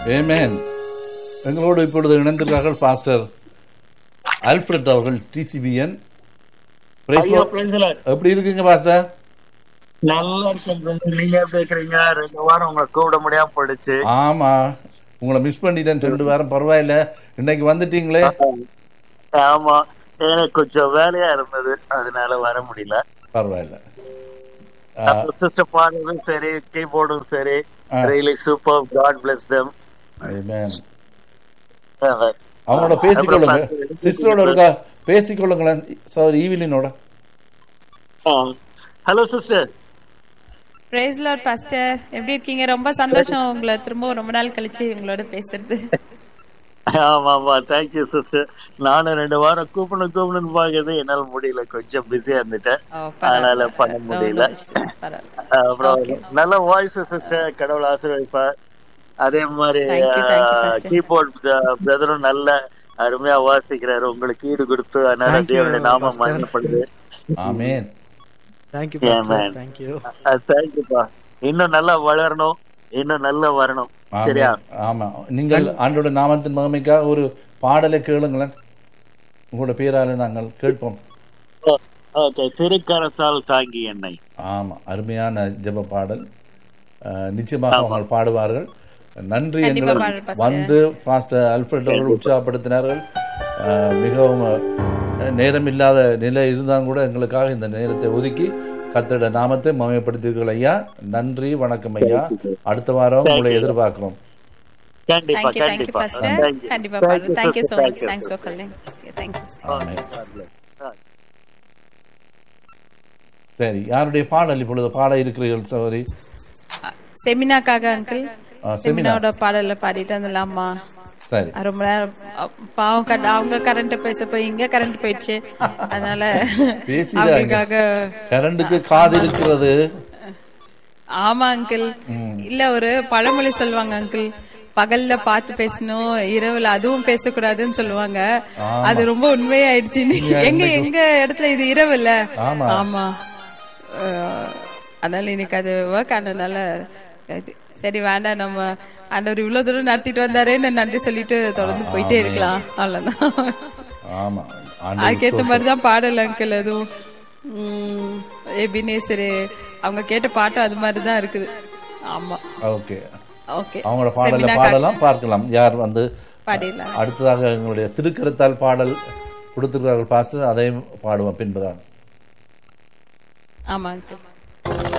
ஏமேன் எங்களோடு இப்பொழுது இணைந்திருக்கிறார்கள் பாஸ்டர் ஆல்ஃபிரட் அவர்கள் டிசிபிஎன் ஐயோ praise the Lord. எப்படி இருக்குங்க பாஸ்டர் நல்லா இருக்கேன் brother. நீங்க எப்படி இருக்கிறீங்க ரெண்டு வாரம் உங்களை கூப்பிட முடியாம போயிடுச்சு ஆமா உங்களை மிஸ் பண்ணிட்டேன் ரெண்டு வாரம் பரவாயில்ல இன்னைக்கு வந்துட்டீங்களே ஆமா எனக்கு கொஞ்சம் வேலையா இருந்தது அதனால வர முடியல பரவாயில்ல சிஸ்டர் பாடுறதும் சரி கீபோர்டும் சரி ஆ. Really super God bless them amen. அவங்களோட பேசிக்கொள்ளுங்க சிஸ்டரோட இருக்கா பேசிக்கொள்ளுங்களேன் சார் ஈவிலினோட hello sister praise Lord pastor எப்படி இருக்கீங்க ரொம்ப சந்தோஷம் உங்களை திரும்ப ரொம்ப நாள் கழிச்சு உங்களோட பேசுறது ஆமா ஆமா தேங்க்யூ சிஸ்டர் நானும் ரெண்டு வாரம் கூப்பிடணும் கூப்பிடணும்னு பாக்குறது என்னால முடியல கொஞ்சம் பிஸியா இருந்துட்டேன் ஓ, அதனால பரவாயில்ல. பண்ண No, முடியல no issues. பரவாயில்ல. அப்புறம் Okay. நல்ல வாய்ஸ் சிஸ்டர் கடவுள் ஆசீர்வதிப்பார் அதே மாதிரி Thank you, thank you, Pastor. Keyboard பிரதரும் நல்ல அருமையா வாசிக்கிறாரு உங்களுக்கு ஈடு கொடுத்து அதனால Thank you, தேவனுடைய நாமம் Pastor. மகிமைப்படுது amen thank you Yeah, pastor man. Thank you தேங்க்யூப்பா இன்னும் நல்லா வளரணும் இன்னும் நல்லா வரணும் சரியா ஆமென். ஆமா நீங்கள் ஆண்டோட நாமத்தின் மகிமைக்காக ஒரு பாடலை கேளுங்களேன் உங்களோட பேரால நாங்கள் கேட்போம் ஓகே திருக்கரத்தால் தாங்கி என்னை ஆமா அருமையான ஜெப பாடல் அஹ், நிச்சயமாக அவங்க பாடுவார்கள் நன்றி கண்டிப்பா எங்களை பாடுறேன், பாஸ்டர். வந்து பாஸ்டர் அல்ஃபிரட் அவர்கள் உற்சாகப்படுத்தினார்கள் அஹ், மிகவும் அஹ், நேரமில்லாத நிலை இருந்தாலும் கூட எங்களுக்காக இந்த நேரத்தை ஒதுக்கி கத்தோட நாமத்தை மகிமைப்படுத்தீர்கள் ஐயா நன்றி வணக்கம் ஐயா அடுத்த வாரம் உங்களை எதிர்பார்க்கிறோம் கண்டிப்பா Thank you, thank you, கண்டிப்பா Pastor. Thank you. கண்டிப்பா Thank பாடுறேன். you, Thank you sister. so much. Thank you, Thanks for sister. calling. Okay, thank you. Amen. God bless. Ah. சரி யாருடைய பாடல் இப்பொழுது பாட இருக்கிறீர்கள் சகோதரி செமினாக்காக அங்கிள் ஆ, செமினா செமினாவோட பாடல்ல பாடிட்டு வந்துடலாமா சரி ரொம்ப நேரம் அ, பாவம் கட்ட அவங்க கரண்ட் பேச போய் இங்க கரண்ட் போயிடுச்சு அதனால பேசிடாங்க. அவங்களுக்காக கரண்டுக்கு காது இருக்கிறது ஆமா அங்கிள் இல்ல ஒரு பழமொழி சொல்லுவாங்க அங்கிள் பகல்ல பார்த்து பேசணும் இரவுல அதுவும் பேசக்கூடாதுன்னு சொல்லுவாங்க அது ரொம்ப உண்மையாயிடுச்சு இன்னைக்கு. எங்க எங்க இடத்துல இது இரவு இல்ல ஆமா. ஆமா அஹ், அதனால இன்னைக்கு அது ஒர்க் ஆனதுனால இது. சரி வேண்டாம் நம்ம ஆண்டவர் இவ்வளவு தூரம் நடத்திட்டு வந்தாரேன்னு நன்றி சொல்லிட்டு தொடர்ந்து போயிட்டே இருக்கலாம் அவ்வளவுதான் ஆமா ஆண்டவர் அதுக்கேத்த மாதிரிதான் பாடல் அங்கிள் அதுவும் உம், எபினேசரு அவங்க கேட்ட பாட்டும் அது மாதிரிதான் இருக்குது ஆமா ஓகே ஓகே அவங்களோட பாடல செமினா பாடலாம் பார்க்கலாம் யார் வந்து பாடிடலாம் அடுத்ததாக எங்களுடைய திருக்கரத்தால் பாடல் கொடுத்திருக்கிறார்கள் பாஸ்டர் அதையும் பாடுவோம் பின்புதான் ஆமா அங்கிள்